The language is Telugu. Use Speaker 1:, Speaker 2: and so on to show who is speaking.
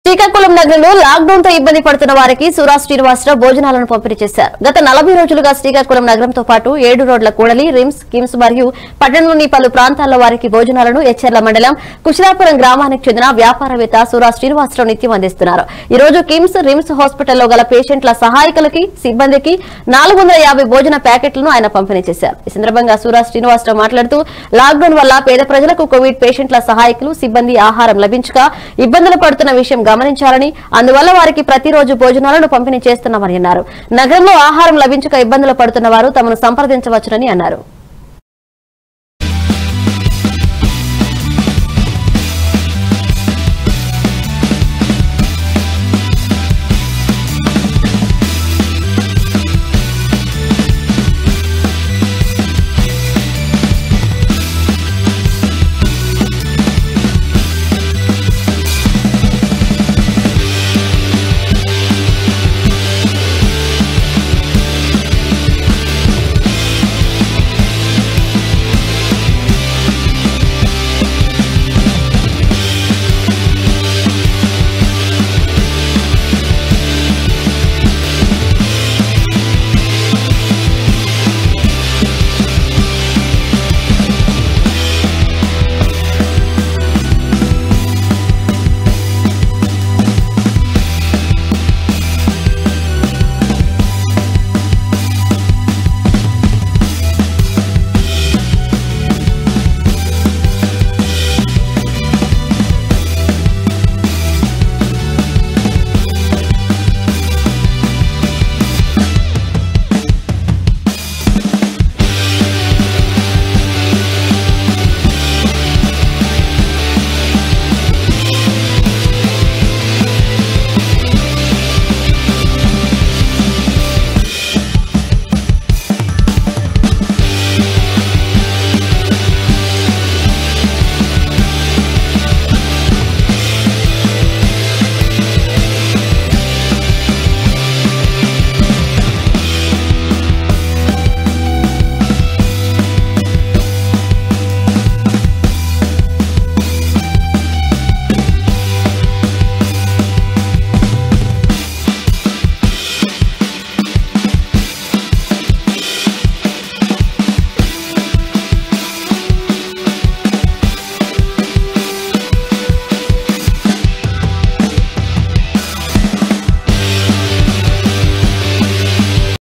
Speaker 1: శ్రీకాకుళం నగరంలో లాక్డౌన్ తో ఇబ్బంది పడుతున్న వారికి సురా శ్రీనివాసరావు భోజనాలను పంపిణీ చేశారు గత నలభై రోజులుగా శ్రీకాకుళం నగరంతో పాటు ఏడు రోడ్ల కూడలి రిమ్స్ కిమ్స్ మరియు పట్టణంలోని పలు ప్రాంతాల్లో వారికి భోజనాలను ఎచ్చెర్ల మండలం కుషిరాపురం గ్రామానికి చెందిన వ్యాపారవేత్త సురా శ్రీనివాసరావు నిత్యం అందిస్తున్నారు ఈ రోజు కిమ్స్ రిమ్స్ హాస్పిటల్లో గల పేషెంట్ల సహాయకులకి సిబ్బందికి నాలుగు వందల యాభై భోజన ప్యాకెట్లను ఆయన పంపిణీ చేశారు ఈ సందర్భంగా సురా శ్రీనివాసరావు మాట్లాడుతూ లాక్డౌన్ వల్ల పేద ప్రజలకు కోవిడ్ పేషెంట్ల సహాయకులు సిబ్బంది ఆహారం లభించక ఇబ్బందులు పడుతున్న విషయం గమనించాలని అందువల్ల వారికి ప్రతిరోజు భోజనాలను పంపిణీ చేస్తున్నామని అన్నారు నగరంలో ఆహారం లభించక ఇబ్బందులు పడుతున్న వారు తమను సంప్రదించవచ్చునని అన్నారు